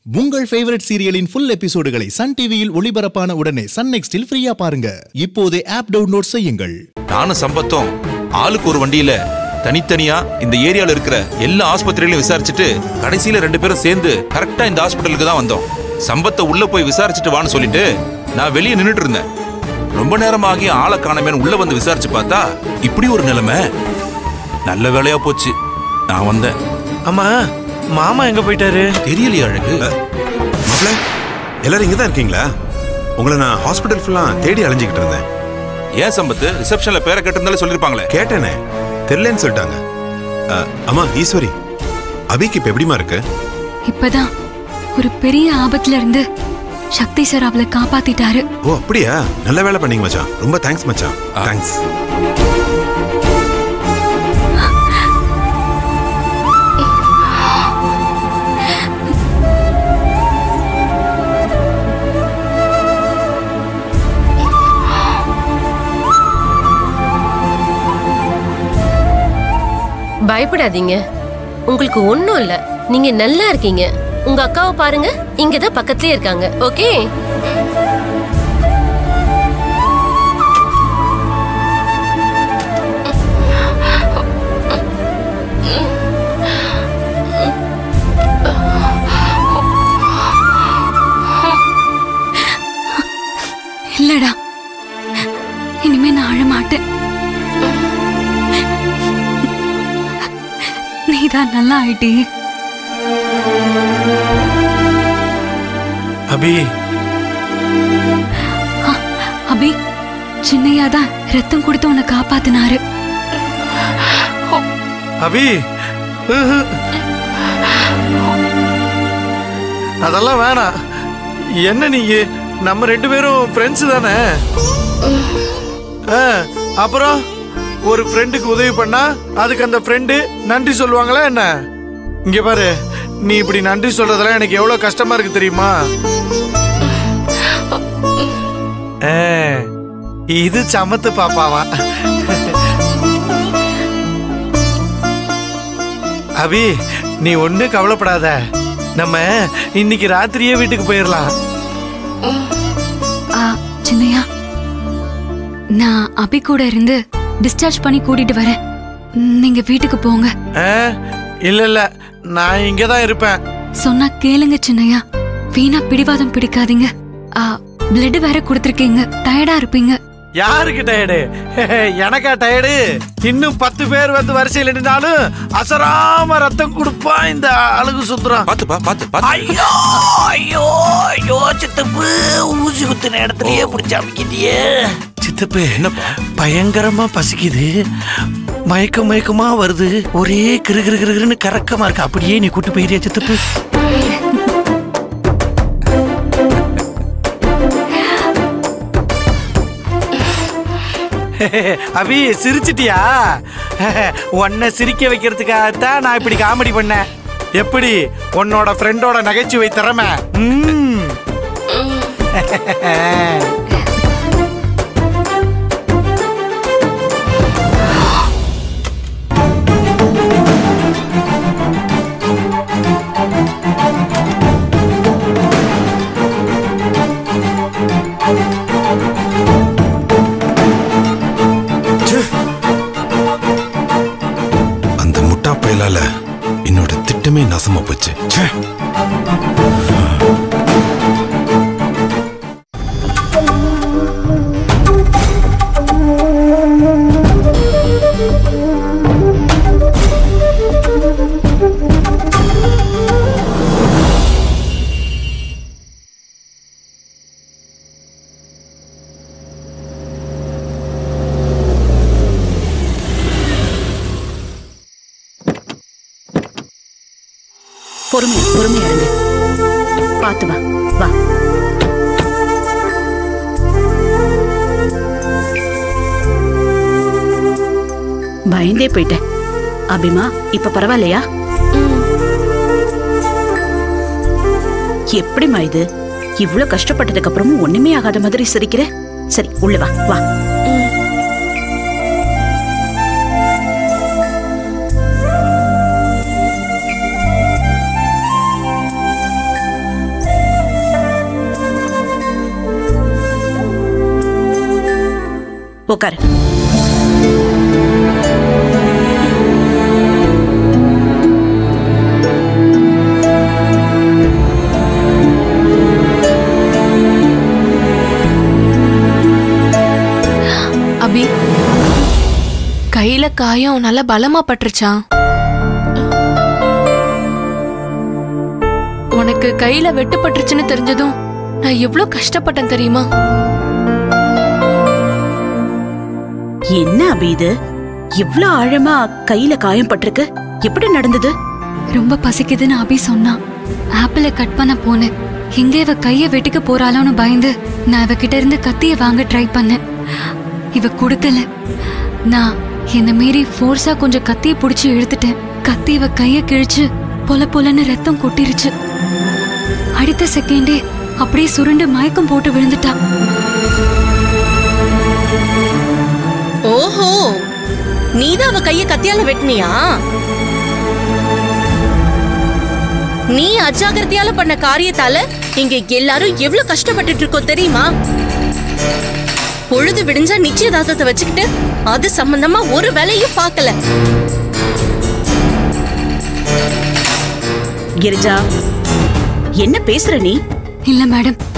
உங்கள் ஃபேவரட் சீரியலின் ஃபுல் எபிசோடுகளை சன் டிவியில் ஒளிபரப்பான உடனே சன் நெக்ஸ்டில் ஃப்ரீயா பாருங்க இப்போதே ஆப் டவுன்லோட் செய்யுங்கள் நானும் சம்பத்தும் ஆளுக்கு ஒரு வண்டியில தனித்தனியா இந்த ஏரியால இருக்கிற எல்லா ஆஸ்பத்திரிகளையும் விசாரிச்சுட்டு கடைசியில ரெண்டு பேரும் சேர்ந்து கரெக்டா இந்த ஹாஸ்பிட்டலுக்கு தான் வந்தோம் சம்பத்தை உள்ள போய் விசாரிச்சுட்டு வான்னு சொல்லிட்டு நான் வெளியே நின்னுட்டு இருந்தேன் ரொம்ப நேரமாகி ஆளை காணமேன்னு உள்ள வந்து விசாரிச்சு பார்த்தா இப்படி ஒரு நிலைமை நல்ல வேலையா போச்சு நான் வந்தேன் அம்மா மாமா எங்க போயிட்டாரு தெரியலையே அழகு மாப்ள எல்லாரும் இங்க தான் இருக்கீங்களா உங்களை நான் ஹாஸ்பிட்டல் ஃபுல்லா தேடி அலைஞ்சிக்கிட்டு இருந்தேன் ஏன் சம்பத்து ரிசப்ஷன்ல பேரை கேட்டிருந்தாலே சொல்லிருப்பாங்களே கேட்டேனே தெரியலன்னு சொல்லிட்டாங்க அ, அம்மா ஈஸ்வரி அபிக்கு இப்ப எப்படிமா இருக்கு இப்பதான் ஒரு பெரிய ஆபத்துல இருந்து சக்தி சார் அவளை காப்பாத்திட்டாரு ஓ அப்படியா நல்ல வேலை பண்ணீங்க மச்சான் ரொம்ப தேங்க்ஸ் மச்சான் தேங்க்ஸ் பயப்படாதீங்க உங்களுக்கு ஒண்ணும் இல்ல நீங்க நல்லா இருக்கீங்க உங்க அக்காவை பாருங்க இங்கதான் பக்கத்துலயே இருக்காங்க ஓகே இல்லடா இனிமே நான் அழ மாட்டேன் நீதான் நல்லா ஆயிட்டே அபி அபி சின்னையா தான் ரத்தம் கொடுத்து உன்னை காப்பாத்தினாரு அபி உஹு. அதெல்லாம் வேணாம் என்ன நீங்க நம்ம ரெண்டு பேரும் ஃப்ரெண்ட்ஸ் தானே ஆ, அப்புறம் ஒரு ஃப்ரெண்டுக்கு உதவி பண்ணா அதுக்கு அந்த ஃப்ரெண்டு நன்றி சொல்லுவாங்களா என்ன இங்க பாரு நீ இப்படி நன்றி சொல்றதெல்லாம் எனக்கு எவ்வளவு கஷ்டமா இருக்கு தெரியுமா ஆ, இது சமத்து பாப்பாவா அபி நீ ஒண்ணு கவலைப்படாத நம்ம இன்னைக்கு ராத்திரியே வீட்டுக்கு போயிடலாம் ஆ, சின்னையா நான் அபி கூட இருந்து டிஸ்சார்ஜ் பண்ணி கூட்டிட்டு வரேன் நீங்க வீட்டுக்கு போங்க ஆ? இல்ல இல்ல நான் இங்க தான் இருப்பேன் சொன்னா கேளுங்க சின்னையா வீணா பிடிவாதம் பிடிக்காதீங்க பிளட் வேற கொடுத்துருக்கீங்க டயர்டா இருப்பீங்க யாருக்கு டயர்டு எனக்கா டயர்டு இன்னும் பத்து பேர் வந்து வரிசையில் நின்றாலும் அசராம ரத்தம் கொடுப்பான் இந்த அழகு சுந்தரம் பாத்துப்பா பாத்து பாத்து ஐயோ ஐயோ ஐயோ சித்தப்பு ஊசி குத்துன இடத்துலயே பிடிச்ச அமைக்கிட்டியே சித்தப்பு என்னப்பா? பயங்கரமா பசிக்குது மயக்க மயக்கமா வருது ஒரே கிரு கிரு கிருன்னு கறக்கமா இருக்கு அப்படியே நீ கூட்டு போயிரியா சித்தப்பு அபி சிரிச்சிட்டியா உன்னை சிரிக்க வைக்கிறதுக்காகத்தான் நான் இப்படி காமெடி பண்ணேன் எப்படி உன்னோட ஃப்ரெண்டோட நகைச்சுவை திறமை ம். அந்த முட்டா பயலால என்னோட திட்டமே நாசமா போச்சு ச்சே. பொறுமை பொறுமையா இருங்க பாத்து வா வா பயந்தே போயிட்டேன் அபிமா இப்ப பரவாயில்லையா எப்படிம்மா இது இவ்ளோ கஷ்டப்பட்டதுக்கு அப்புறமும் ஒண்ணுமே ஆகாத மாதிரி சிரிக்கிற சரி உள்ள வா வா உட்காரு அபி கையில காயம் நல்லா பலமா பட்டுருச்சா உனக்கு கையில வெட்டுப்பட்டுருச்சுன்னு தெரிஞ்சதும் நான் எவ்வளவு கஷ்டப்பட்டேன் தெரியுமா என்ன அபி இது இவ்ளோ ஆழமா கையில காயம் பட்டிருக்கு எப்படி நடந்தது ரொம்ப பசிக்குதுன்னு அபி சொன்னா ஆப்பிள கட் பண்ண போனேன் எங்க இவ கைய வெட்டுக்க போறாளோன்னு பயந்து நான் இவகிட்ட இருந்து கத்திய வாங்க ட்ரை பண்ணேன் இவ கொடுக்கல நான் என்ன மீறி ஃபோர்ஸா கொஞ்சம் கத்திய புடிச்சு இழுத்துட்டேன் கத்தி இவ கைய கிழிச்சு பொல பொலன்னு ரத்தம் கொட்டிருச்சு அடுத்த செகண்டே அப்படியே சுருண்டு மயக்கம் போட்டு விழுந்துட்டா ஓஹோ நீதான் அவ கைய கத்தியால வெட்டினியா நீ அஜாகிரதையால பண்ண காரியத்தால இங்க எல்லாரும் எவ்வளவு கஷ்டப்பட்டுட்டு இருக்கோம் தெரியுமா பொழுது விடிஞ்சா நிச்சயதார்த்தத்தை வச்சுக்கிட்டு அது சம்பந்தமா ஒரு வேலையும் பார்க்கல கிரிஜா என்ன பேசுற நீ இல்ல மேடம்